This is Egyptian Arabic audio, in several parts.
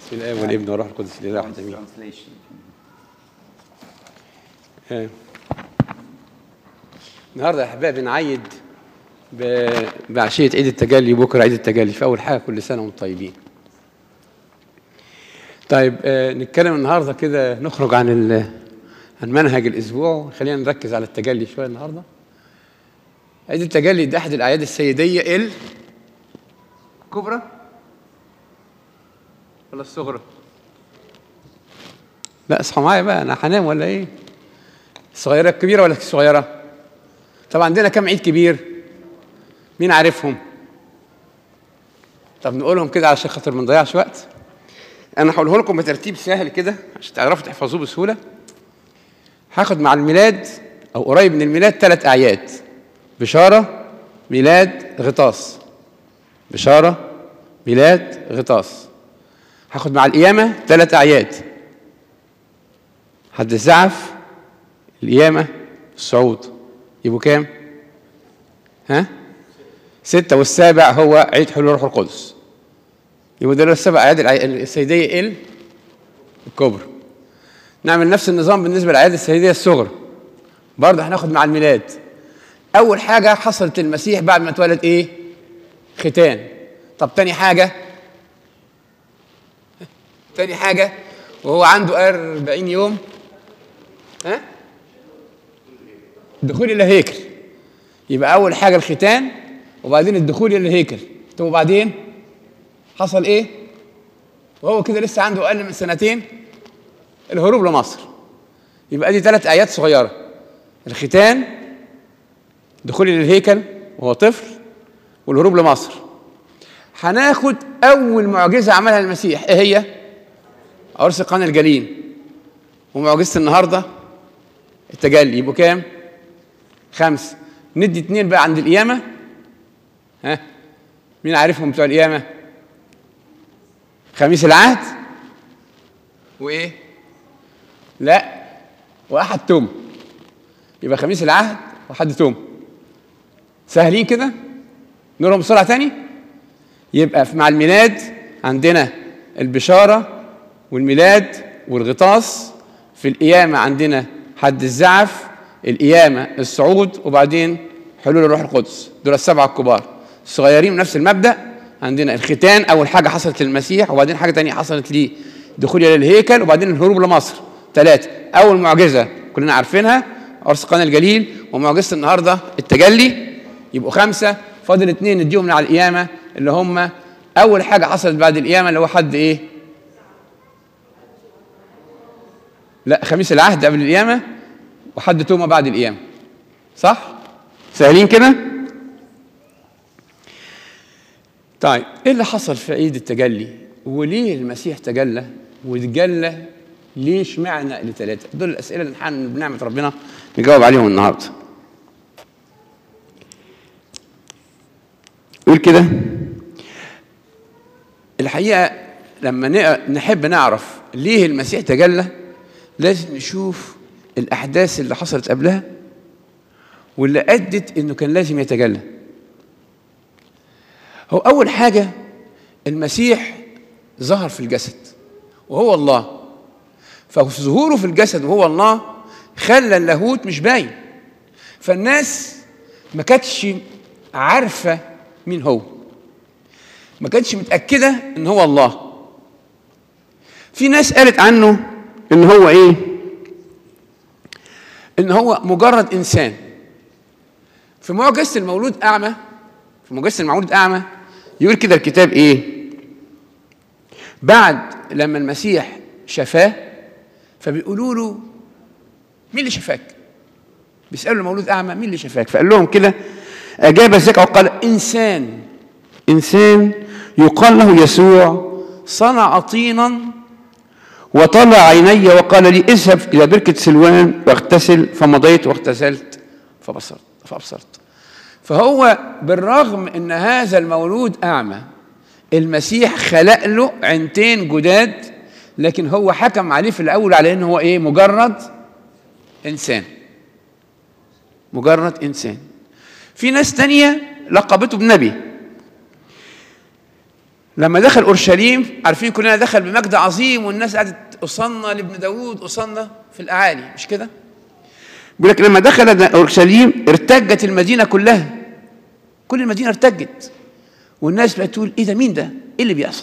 بسم الله والابن والروح القدس الاله واحد امين translation. آه. النهارده يا احبابي نعيد ب- بعشيه عيد التجلي بكره عيد التجلي في اول حاجه كل سنه وانتم طيبين. طيب آه نتكلم النهارده كده نخرج عن ال- عن منهج الاسبوع خلينا نركز على التجلي شويه النهارده. عيد التجلي ده احد الاعياد السيديه الكبرى ولا الصغرى؟ لا اصحى معايا بقى انا هنام ولا ايه؟ الصغيره الكبيره ولا الصغيره؟ طب عندنا كم عيد كبير؟ مين عارفهم؟ طب نقولهم كده عشان خاطر ما نضيعش وقت. انا هقوله لكم بترتيب سهل كده عشان تعرفوا تحفظوه بسهوله. هاخد مع الميلاد او قريب من الميلاد ثلاث اعياد. بشاره ميلاد غطاس. بشاره ميلاد غطاس. هاخد مع القيامه ثلاث اعياد. حد الزعف القيامة الصعود يبقوا كام؟ ها؟ ستة والسابع هو عيد حلول روح القدس يبقوا دول السبع أعياد الع- السيدية ال الكبرى نعمل نفس النظام بالنسبة للأعياد السيدية الصغرى برضه هناخد مع الميلاد أول حاجة حصلت المسيح بعد ما اتولد إيه؟ ختان طب تاني حاجة تاني حاجة وهو عنده 40 يوم ها؟ الدخول الى هيكل يبقى اول حاجه الختان وبعدين الدخول الى الهيكل طب وبعدين حصل ايه وهو كده لسه عنده اقل من سنتين الهروب لمصر يبقى دي ثلاث ايات صغيره الختان دخول الى الهيكل وهو طفل والهروب لمصر هناخد اول معجزه عملها المسيح ايه هي عرس قنا الجليل ومعجزه النهارده التجلي يبقوا كام؟ خمسة ندي اتنين بقى عند القيامة ها مين عارفهم بتوع القيامة؟ خميس العهد وإيه؟ لا وأحد توم يبقى خميس العهد وحد توم سهلين كده؟ نقولهم بسرعة تاني؟ يبقى في- مع الميلاد عندنا البشارة والميلاد والغطاس في القيامة عندنا حد الزعف القيامة الصعود وبعدين حلول الروح القدس دول السبعة الكبار الصغيرين نفس المبدأ عندنا الختان أول حاجة حصلت للمسيح وبعدين حاجة تانية حصلت ليه دخول إلى الهيكل وبعدين الهروب لمصر ثلاثة أول معجزة كلنا عارفينها عرس قنا الجليل ومعجزة النهاردة التجلي يبقوا خمسة فاضل اتنين نديهم من على القيامة اللي هم أول حاجة حصلت بعد القيامة اللي هو حد إيه لا خميس العهد قبل القيامة وحد توما بعد القيامة صح؟ سهلين كده؟ طيب ايه اللي حصل في عيد التجلي؟ وليه المسيح تجلى؟ وتجلى ليه اشمعنى لثلاثة؟ دول الأسئلة اللي احنا بنعمة ربنا نجاوب عليهم النهارده. يقول كده الحقيقة لما نق- نحب نعرف ليه المسيح تجلى لازم نشوف الأحداث اللي حصلت قبلها واللي أدت إنه كان لازم يتجلى هو أول حاجة المسيح ظهر في الجسد وهو الله ففي ظهوره في الجسد وهو الله خلى اللاهوت مش باين فالناس ما كانتش عارفة مين هو ما كانتش متأكدة إن هو الله في ناس قالت عنه إن هو إيه إن هو مجرد إنسان في معجزة المولود أعمى في معجزة المولود أعمى يقول كده الكتاب إيه بعد لما المسيح شفاه فبيقولوا له مين اللي شفاك بيسألوا المولود أعمى مين اللي شفاك فقال لهم كده أجاب الزكا وقال إنسان إنسان يقال له يسوع صنع طينا وطلع عيني وقال لي اذهب إلى بركة سلوان واغتسل فمضيت واغتسلت فبصرت فأبصرت فهو بالرغم ان هذا المولود اعمى المسيح خلق له عينتين جداد لكن هو حكم عليه في الاول على انه هو ايه مجرد انسان مجرد انسان في ناس تانية لقبته بنبي لما دخل اورشليم عارفين كلنا دخل بمجد عظيم والناس قعدت اصلنا لابن داوود اصلنا في الاعالي مش كده بيقول لك لما دخل اورشليم ارتجت المدينه كلها كل المدينه ارتجت والناس بقت تقول ايه ده مين ده ايه اللي بيحصل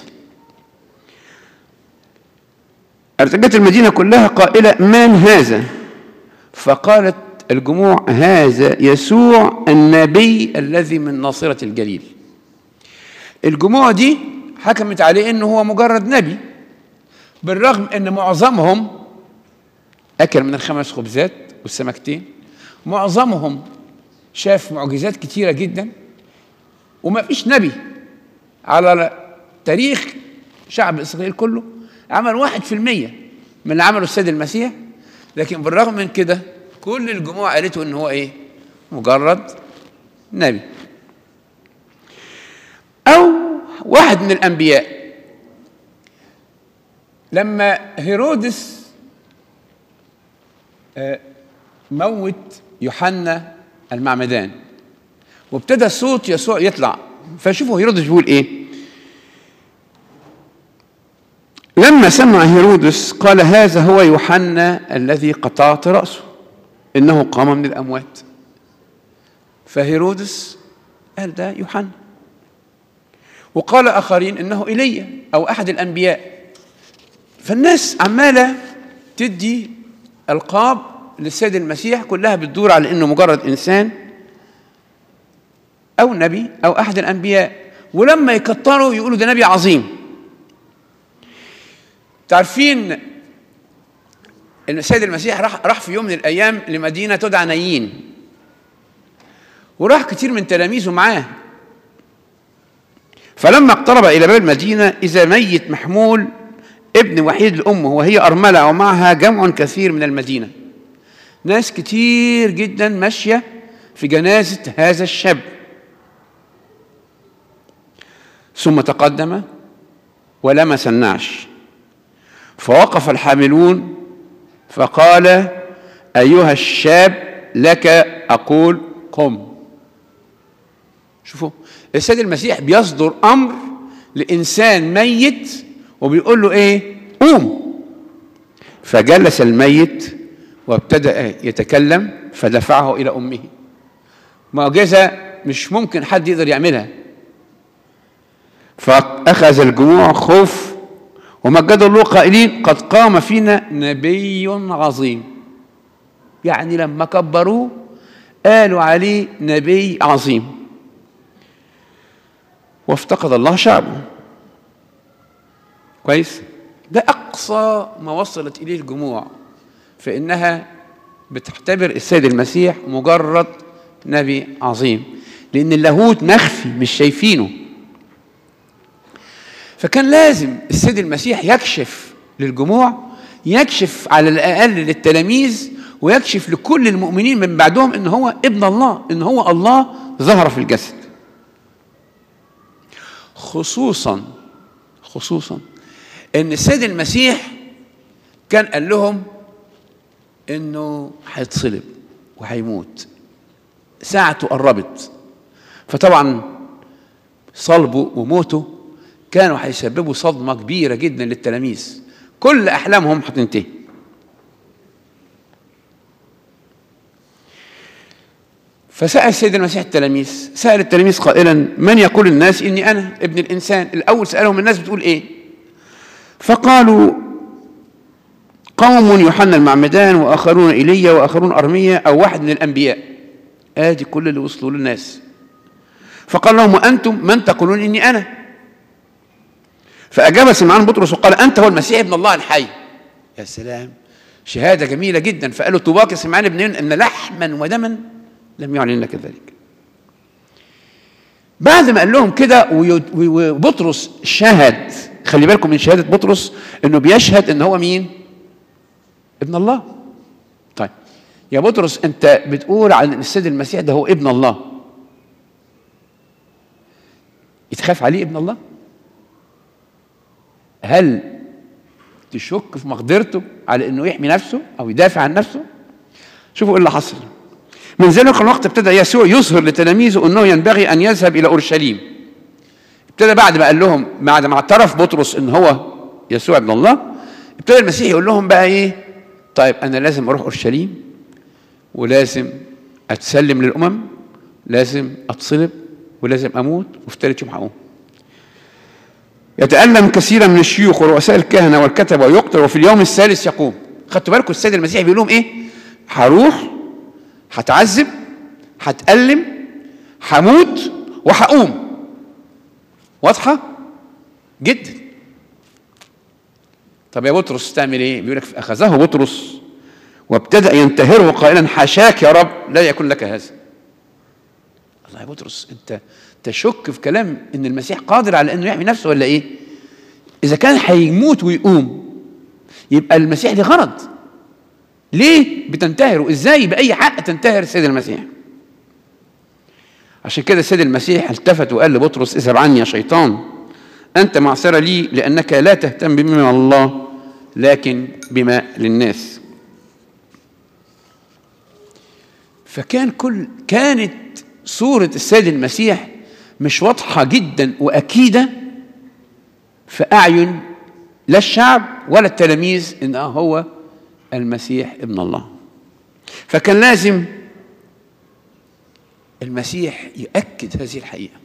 ارتجت المدينه كلها قائله من هذا فقالت الجموع هذا يسوع النبي الذي من ناصره الجليل الجموع دي حكمت عليه انه هو مجرد نبي بالرغم ان معظمهم اكل من الخمس خبزات والسمكتين معظمهم شاف معجزات كتيره جدا وما فيش نبي على تاريخ شعب اسرائيل كله عمل واحد في المية من اللي عمله السيد المسيح لكن بالرغم من كده كل الجموع قالته ان هو ايه مجرد نبي او واحد من الانبياء لما هيرودس موت يوحنا المعمدان وابتدى صوت يسوع يطلع فشوفوا هيرودس بيقول ايه لما سمع هيرودس قال هذا هو يوحنا الذي قطعت رأسه إنه قام من الأموات فهيرودس قال ده يوحنا وقال آخرين إنه إيليا أو أحد الأنبياء فالناس عمالة تدي ألقاب للسيد المسيح كلها بتدور على إنه مجرد إنسان أو نبي أو أحد الأنبياء ولما يكتروا يقولوا ده نبي عظيم تعرفين ان السيد المسيح راح راح في يوم من الايام لمدينه تدعى نايين وراح كتير من تلاميذه معاه فلما اقترب الى باب المدينه اذا ميت محمول ابن وحيد لامه وهي ارمله ومعها جمع كثير من المدينه ناس كتير جدا ماشيه في جنازه هذا الشاب ثم تقدم ولمس النعش فوقف الحاملون فقال ايها الشاب لك اقول قم شوفوا السيد المسيح بيصدر امر لانسان ميت وبيقول له ايه قوم فجلس الميت وابتدا يتكلم فدفعه الى امه معجزه مش ممكن حد يقدر يعملها فاخذ الجموع خوف ومجدوا الله قائلين قد قام فينا نبي عظيم يعني لما كبروه قالوا عليه نبي عظيم وافتقد الله شعبه كويس ده اقصى ما وصلت اليه الجموع فانها بتعتبر السيد المسيح مجرد نبي عظيم لان اللاهوت مخفي مش شايفينه فكان لازم السيد المسيح يكشف للجموع يكشف على الاقل للتلاميذ ويكشف لكل المؤمنين من بعدهم ان هو ابن الله ان هو الله ظهر في الجسد خصوصا خصوصا ان السيد المسيح كان قال لهم انه هيتصلب وهيموت ساعته قربت فطبعا صلبه وموته كانوا هيسببوا صدمه كبيره جدا للتلاميذ كل احلامهم هتنتهي فسأل السيد المسيح التلاميذ سأل التلاميذ قائلا من يقول الناس إني أنا ابن الإنسان الأول سألهم الناس بتقول إيه فقالوا قوم يوحنا المعمدان وآخرون إيليا وآخرون أرميا أو واحد من الأنبياء آدي كل اللي وصلوا للناس فقال لهم وأنتم من تقولون إني أنا فأجاب سمعان بطرس وقال أنت هو المسيح ابن الله الحي يا سلام شهادة جميلة جدا فقالوا طوباك يا سمعان ابن أن لحما ودما لم يعلن لك ذلك بعد ما قال لهم كده وبطرس شهد خلي بالكم من شهادة بطرس انه بيشهد ان هو مين ابن الله طيب يا بطرس انت بتقول عن السيد المسيح ده هو ابن الله يتخاف عليه ابن الله هل تشك في مقدرته على انه يحمي نفسه او يدافع عن نفسه شوفوا ايه اللي حصل من ذلك الوقت ابتدى يسوع يظهر لتلاميذه انه ينبغي ان يذهب الى اورشليم ابتدى بعد ما قال لهم بعد ما اعترف بطرس ان هو يسوع ابن الله ابتدى المسيح يقول لهم بقى ايه طيب انا لازم اروح اورشليم ولازم اتسلم للامم لازم اتصلب ولازم اموت وفي ثالث يوم هقوم يتألم كثيرا من الشيوخ ورؤساء الكهنة والكتبة ويقتل وفي اليوم الثالث يقوم خدتوا بالكم السيد المسيح بيقول لهم ايه هروح هتعذب هتألم هموت وهقوم واضحة جدا طب يا بطرس تعمل ايه بيقول لك اخذه بطرس وابتدأ ينتهره قائلا حاشاك يا رب لا يكون لك هذا الله يا بطرس انت تشك في كلام ان المسيح قادر على انه يحمي نفسه ولا ايه اذا كان هيموت ويقوم يبقى المسيح ليه غرض ليه بتنتهروا ازاي باي حق تنتهر السيد المسيح عشان كده السيد المسيح التفت وقال لبطرس اذهب عني يا شيطان انت معصره لي لانك لا تهتم بما من الله لكن بما للناس فكان كل كانت صورة السيد المسيح مش واضحة جدا وأكيدة في أعين لا الشعب ولا التلاميذ إن هو المسيح ابن الله فكان لازم المسيح يؤكد هذه الحقيقة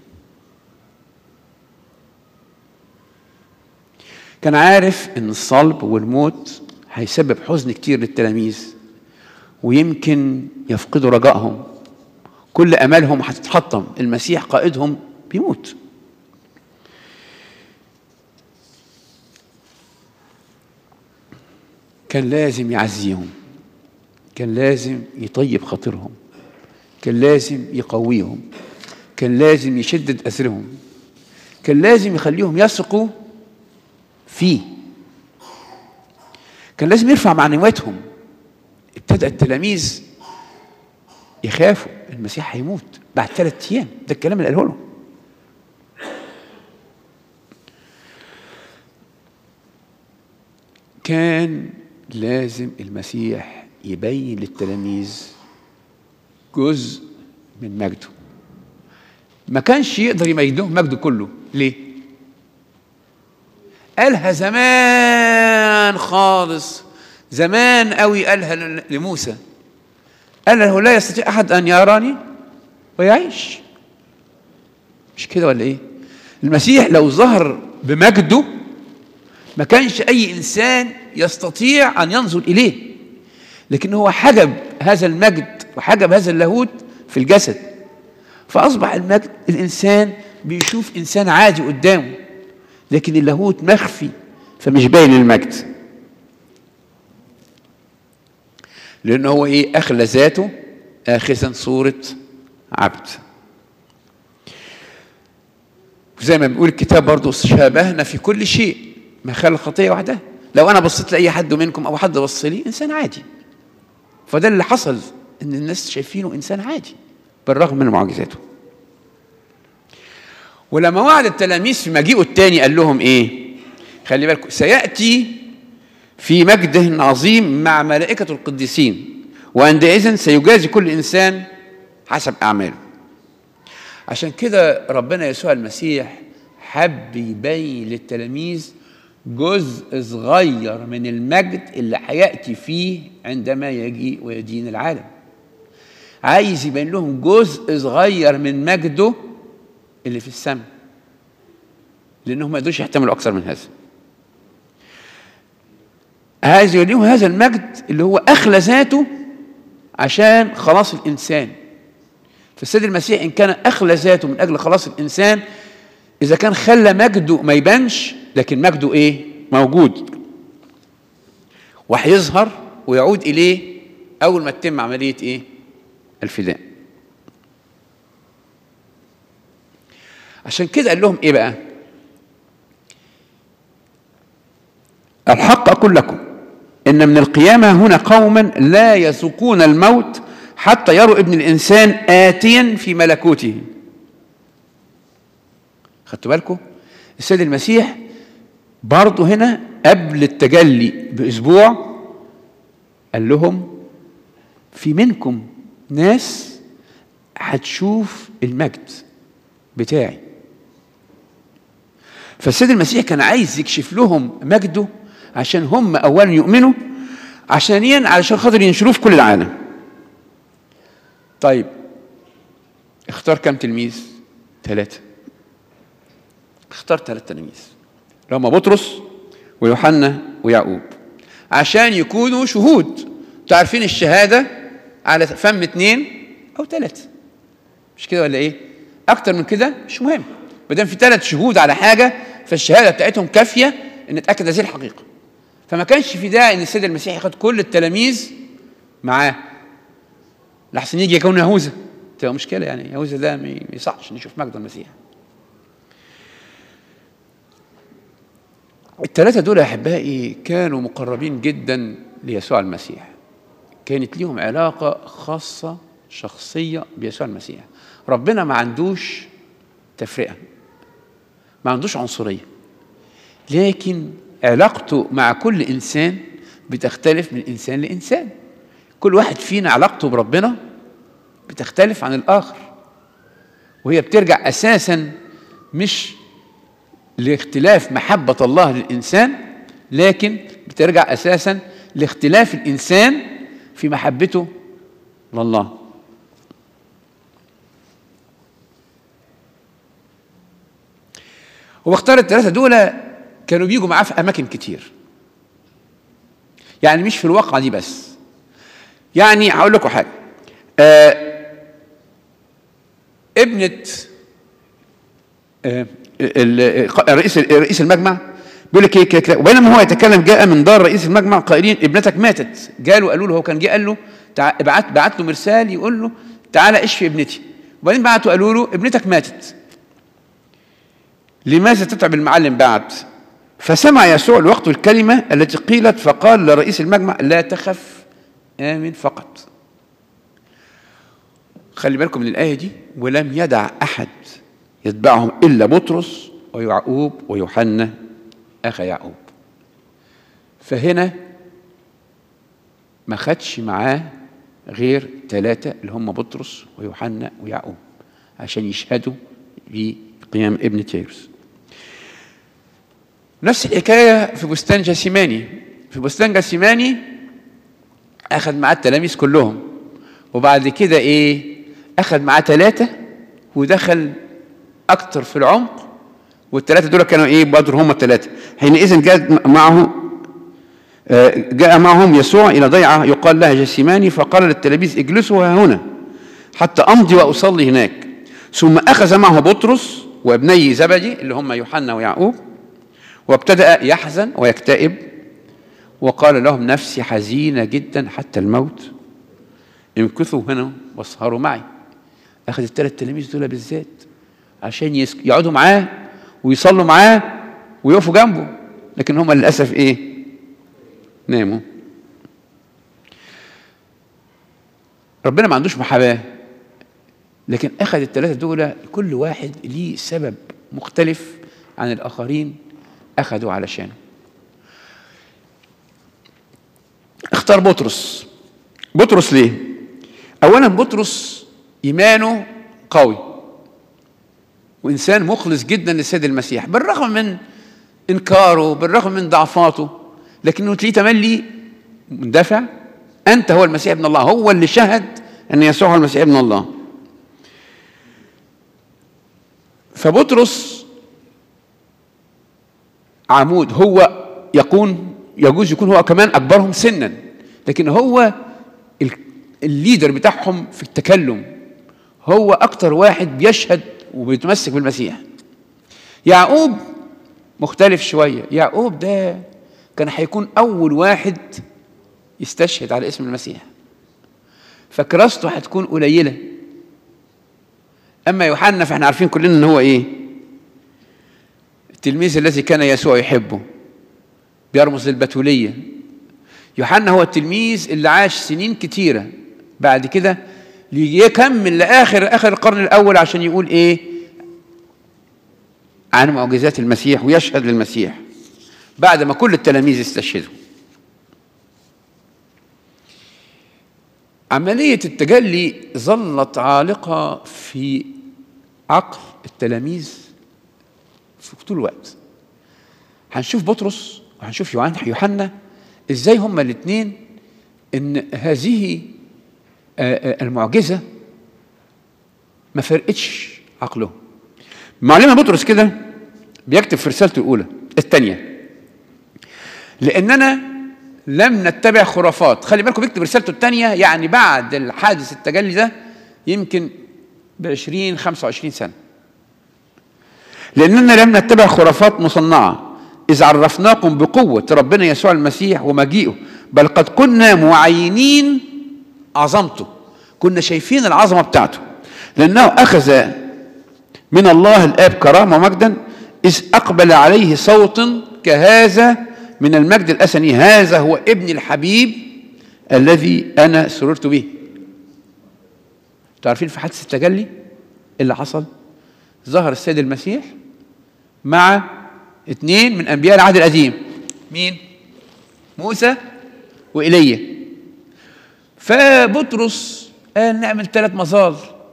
كان عارف ان الصلب والموت هيسبب حزن كتير للتلاميذ ويمكن يفقدوا رجائهم كل امالهم هتتحطم المسيح قائدهم بيموت كان لازم يعزيهم كان لازم يطيب خاطرهم كان لازم يقويهم كان لازم يشدد أسرهم كان لازم يخليهم يثقوا فيه كان لازم يرفع معنوياتهم ابتدأ التلاميذ يخافوا المسيح هيموت بعد ثلاثة أيام ده الكلام اللي قاله لهم كان لازم المسيح يبين للتلاميذ جزء من مجده ما كانش يقدر يميدهم مجده كله ليه قالها زمان خالص زمان قوي قالها لموسى قال له لا يستطيع احد ان يراني ويعيش مش كده ولا ايه المسيح لو ظهر بمجده ما كانش اي انسان يستطيع ان ينظر اليه لكن هو حجب هذا المجد وحجب هذا اللاهوت في الجسد فاصبح المجد الانسان بيشوف انسان عادي قدامه لكن اللاهوت مخفي فمش باين المجد لأن هو إيه أخلى ذاته آخذا صورة عبد زي ما بيقول الكتاب برضه شابهنا في كل شيء ما خلى الخطية وحدها لو أنا بصيت لأي حد منكم أو حد بص لي إنسان عادي فده اللي حصل إن الناس شايفينه إنسان عادي بالرغم من معجزاته ولما وعد التلاميذ في مجيئه الثاني قال لهم إيه خلي بالكم سيأتي في مجده عظيم مع ملائكة القديسين وعندئذ سيجازي كل إنسان حسب أعماله عشان كده ربنا يسوع المسيح حب يبين للتلاميذ جزء صغير من المجد اللي هيأتي فيه عندما يجي ويدين العالم عايز يبين لهم جزء صغير من مجده اللي في السماء لأنهم ما يقدروش يحتملوا أكثر من هذا عايز يوريهم هذا المجد اللي هو أخلى ذاته عشان خلاص الإنسان فالسيد المسيح إن كان أخلى ذاته من أجل خلاص الإنسان إذا كان خلى مجده ما يبانش لكن مجده إيه؟ موجود وهيظهر ويعود إليه أول ما تتم عملية إيه؟ الفداء عشان كده قال لهم إيه بقى؟ الحق أقول لكم إن من القيامة هنا قوما لا يذوقون الموت حتى يروا ابن الإنسان آتيا في ملكوته خدتوا بالكم السيد المسيح برضه هنا قبل التجلي بأسبوع قال لهم في منكم ناس هتشوف المجد بتاعي فالسيد المسيح كان عايز يكشف لهم مجده عشان هم اولا يؤمنوا عشانيا علشان خاطر ينشروه في كل العالم طيب اختار كم تلميذ ثلاثة اختار ثلاث تلاميذ اللي هم بطرس ويوحنا ويعقوب عشان يكونوا شهود تعرفين الشهادة على فم اثنين أو ثلاثة مش كده ولا إيه؟ أكتر من كده مش مهم ما دام في ثلاث شهود على حاجة فالشهادة بتاعتهم كافية إن نتأكد هذه الحقيقة فما كانش في داعي إن السيد المسيح ياخد كل التلاميذ معاه لحسن يجي يكون يهوذا تبقى مشكلة يعني يهوذا ده ما يصحش نشوف مجد المسيح الثلاثة دول يا أحبائي كانوا مقربين جدا ليسوع المسيح كانت ليهم علاقة خاصة شخصية بيسوع المسيح ربنا ما عندوش تفرقة ما عندوش عنصرية لكن علاقته مع كل إنسان بتختلف من إنسان لإنسان كل واحد فينا علاقته بربنا بتختلف عن الآخر وهي بترجع أساسا مش لاختلاف محبة الله للإنسان لكن بترجع أساسا لاختلاف الإنسان في محبته لله هو اختار الثلاثة دول كانوا بيجوا معاه في أماكن كتير يعني مش في الواقعة دي بس يعني هقول لكم حاجة آه ابنة آه رئيس رئيس المجمع بيقول لك ايه كده وبينما هو يتكلم جاء من دار رئيس المجمع قائلين ابنتك ماتت جاله قالوا له هو كان جه قال له بعت بعت له مرسال يقول له تعالى اشفي ابنتي وبعدين بعتوا قالوا له ابنتك ماتت لماذا تتعب المعلم بعد فسمع يسوع الوقت الكلمة التي قيلت فقال لرئيس المجمع لا تخف آمن فقط خلي بالكم من الآية دي ولم يدع أحد يتبعهم إلا بطرس ويعقوب ويوحنا أخا يعقوب فهنا ما خدش معاه غير ثلاثة اللي هم بطرس ويوحنا ويعقوب عشان يشهدوا بقيام ابن تيروس نفس الحكاية في بستان جاسيماني في بستان جاسيماني أخذ معاه التلاميذ كلهم وبعد كده إيه أخذ معاه ثلاثة ودخل أكتر في العمق والثلاثة دول كانوا إيه بدر هم الثلاثة حينئذ جاء معه جاء معهم يسوع إلى ضيعة يقال لها جسيماني فقال للتلاميذ اجلسوا ها هنا حتى أمضي وأصلي هناك ثم أخذ معه بطرس وابني زبدي اللي هم يوحنا ويعقوب وابتدأ يحزن ويكتئب وقال لهم نفسي حزينة جدا حتى الموت امكثوا هنا واسهروا معي أخذ الثلاث تلاميذ دول بالذات عشان يقعدوا معاه ويصلوا معاه ويقفوا جنبه لكن هم للأسف إيه ناموا ربنا ما عندوش محاباة لكن أخذ الثلاثة دول كل واحد ليه سبب مختلف عن الآخرين أخذوا علشانه اختار بطرس بطرس ليه؟ أولا بطرس إيمانه قوي وإنسان مخلص جدا للسيد المسيح بالرغم من إنكاره بالرغم من ضعفاته لكنه تلاقيه تملي مندفع أنت هو المسيح ابن الله هو اللي شهد أن يسوع هو المسيح ابن الله فبطرس عمود هو يكون يجوز يكون هو كمان أكبرهم سنا لكن هو الليدر بتاعهم في التكلم هو أكتر واحد بيشهد وبيتمسك بالمسيح يعقوب مختلف شوية يعقوب ده كان هيكون أول واحد يستشهد على اسم المسيح فكراسته هتكون قليلة أما يوحنا فإحنا عارفين كلنا إن هو إيه التلميذ الذي كان يسوع يحبه بيرمز للبتولية يوحنا هو التلميذ اللي عاش سنين كتيرة بعد كده ليكمل لآخر آخر القرن الأول عشان يقول إيه عن معجزات المسيح ويشهد للمسيح بعد ما كل التلاميذ استشهدوا عملية التجلي ظلت عالقة في عقل التلاميذ في طول الوقت هنشوف بطرس وهنشوف يوحنا يوحنا ازاي هما الاثنين ان هذه آه، آه، المعجزه ما فرقتش عقلهم معلمه بطرس كده بيكتب في رسالته الاولى الثانيه لاننا لم نتبع خرافات خلي بالكم بيكتب رسالته الثانيه يعني بعد الحادث التجلي ده يمكن ب 20 25 سنه لاننا لم نتبع خرافات مصنعه اذ عرفناكم بقوه ربنا يسوع المسيح ومجيئه بل قد كنا معينين عظمته كنا شايفين العظمه بتاعته لانه اخذ من الله الاب كرامه ومجدا اذ اقبل عليه صوت كهذا من المجد الاسني هذا هو ابن الحبيب الذي انا سررت به تعرفين في حادث التجلي إيه اللي حصل ظهر السيد المسيح مع اثنين من انبياء العهد القديم مين موسى وايليا فبطرس قال نعمل ثلاث مظال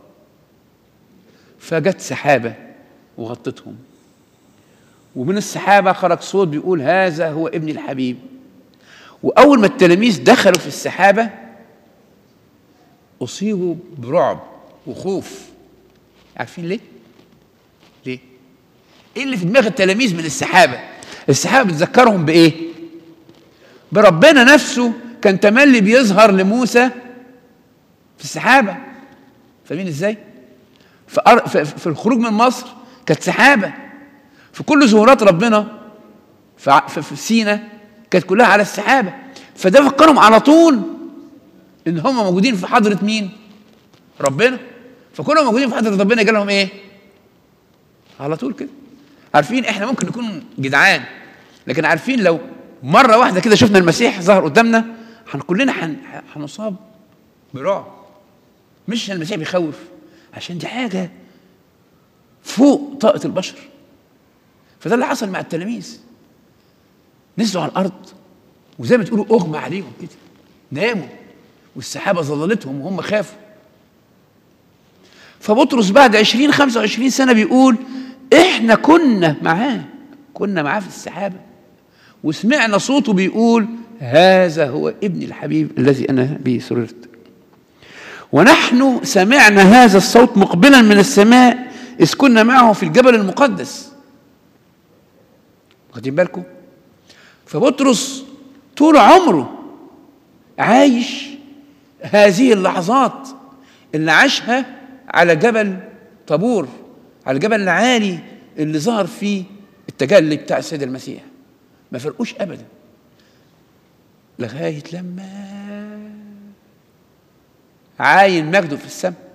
فجت سحابه وغطتهم ومن السحابه خرج صوت بيقول هذا هو ابن الحبيب واول ما التلاميذ دخلوا في السحابه اصيبوا برعب وخوف عارفين ليه ليه ايه اللي في دماغ التلاميذ من السحابه السحابه بتذكرهم بايه بربنا نفسه كان تملي بيظهر لموسى في السحابه فاهمين ازاي في, أر... في, في الخروج من مصر كانت سحابه في كل ظهورات ربنا في, ع- في, في سينا كانت كلها على السحابه فده فكرهم على طول ان هم موجودين في حضره مين ربنا فكلهم موجودين في حضره ربنا جالهم ايه على طول كده عارفين احنا ممكن نكون جدعان لكن عارفين لو مره واحده كده شفنا المسيح ظهر قدامنا هن كلنا هن- هنصاب برعب مش عشان المسيح بيخوف عشان دي حاجه فوق طاقه البشر فده اللي حصل مع التلاميذ نزلوا على الارض وزي ما تقولوا اغمى عليهم كده ناموا والسحابه ظللتهم وهم خافوا فبطرس بعد 20 25 سنه بيقول احنا كنا معاه كنا معاه في السحابه وسمعنا صوته بيقول هذا هو ابن الحبيب الذي انا به سررت ونحن سمعنا هذا الصوت مقبلا من السماء اذ كنا معه في الجبل المقدس واخدين بالكم فبطرس طول عمره عايش هذه اللحظات اللي عاشها على جبل طابور على الجبل العالي اللي ظهر فيه التجلي بتاع السيد المسيح ما فرقوش ابدا لغايه لما عاين مجده في السماء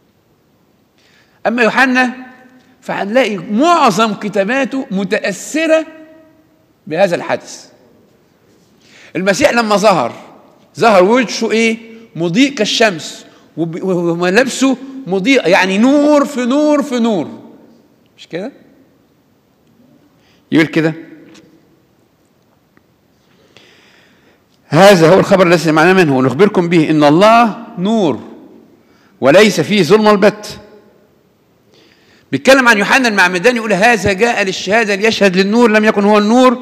اما يوحنا فهنلاقي معظم كتاباته متاثره بهذا الحدث المسيح لما ظهر ظهر وجهه ايه مضيء كالشمس وب- وملابسه مضيء يعني نور في نور في نور مش كده يقول كده هذا هو الخبر الذي سمعنا منه ونخبركم به ان الله نور وليس فيه ظلم البت بيتكلم عن يوحنا المعمدان يقول هذا جاء للشهاده ليشهد للنور لم يكن هو النور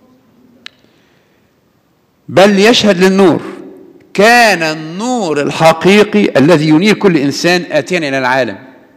بل ليشهد للنور كان النور الحقيقي الذي ينير كل انسان اتيا الى العالم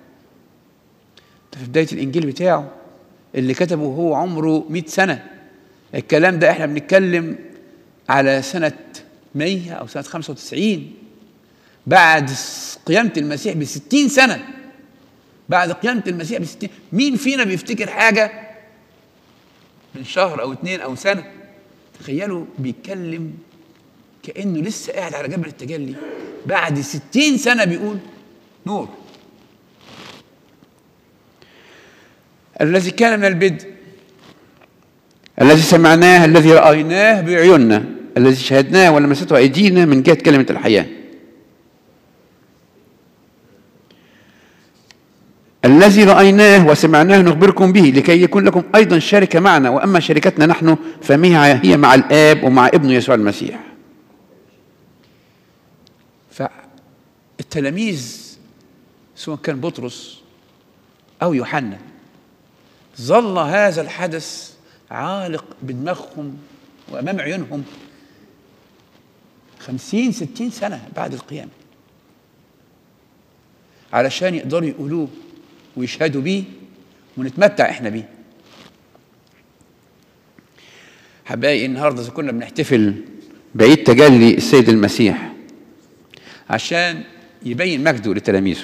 ده في بدايه الانجيل بتاعه اللي كتبه وهو عمره 100 سنه الكلام ده احنا بنتكلم على سنه 100 او سنه 95 بعد قيامه المسيح ب 60 سنه بعد قيامه المسيح ب 60 مين فينا بيفتكر حاجه من شهر او اتنين او سنه تخيلوا بيتكلم كانه لسه قاعد على جبل التجلي بعد ستين سنه بيقول نور الذي كان من البدء الذي سمعناه الذي رايناه بعيوننا الذي شهدناه ولمسته ايدينا من جهه كلمه الحياه الذي رأيناه وسمعناه نخبركم به لكي يكون لكم أيضا شركة معنا وأما شركتنا نحن فهي هي مع الآب ومع ابنه يسوع المسيح فالتلاميذ سواء كان بطرس أو يوحنا ظل هذا الحدث عالق بدماغهم وامام عيونهم خمسين ستين سنة بعد القيامة علشان يقدروا يقولوه ويشهدوا بيه ونتمتع احنا بيه حبايبي النهارده إذا كنا بنحتفل بعيد تجلي السيد المسيح عشان يبين مجده لتلاميذه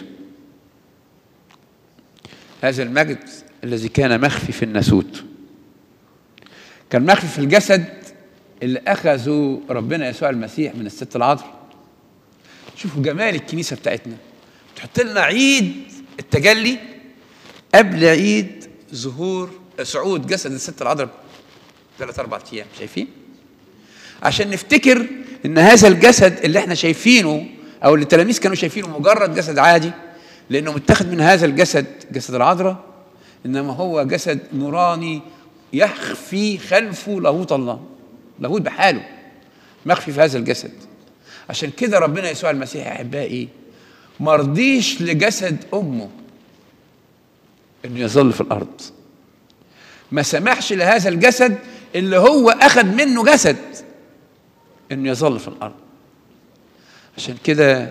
هذا المجد الذي كان مخفي في الناسوت كان مخفي في الجسد اللي اخذه ربنا يسوع المسيح من الست العذراء شوفوا جمال الكنيسه بتاعتنا تحط لنا عيد التجلي قبل عيد ظهور صعود جسد الست العذراء ثلاث اربع ايام شايفين عشان نفتكر ان هذا الجسد اللي احنا شايفينه او اللي التلاميذ كانوا شايفينه مجرد جسد عادي لانه متاخد من هذا الجسد جسد العذراء انما هو جسد نوراني يخفي خلفه لاهوت الله لاهوت بحاله مخفي في هذا الجسد عشان كده ربنا يسوع المسيح يا احبائي ما رضيش لجسد امه انه يظل في الارض ما سمحش لهذا الجسد اللي هو اخذ منه جسد انه يظل في الارض عشان كده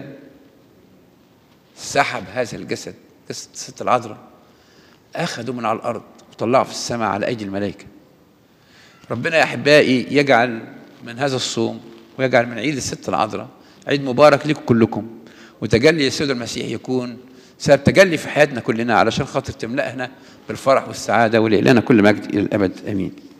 سحب هذا الجسد جسد الست العذراء اخذه من على الارض وطلعه في السماء على ايدي الملائكه ربنا يا احبائي يجعل من هذا الصوم ويجعل من عيد الست العذراء عيد مبارك لكم كلكم وتجلي السيد المسيح يكون سبب تجلي في حياتنا كلنا علشان خاطر تملأنا بالفرح والسعاده ولإلهنا كل مجد الى الابد امين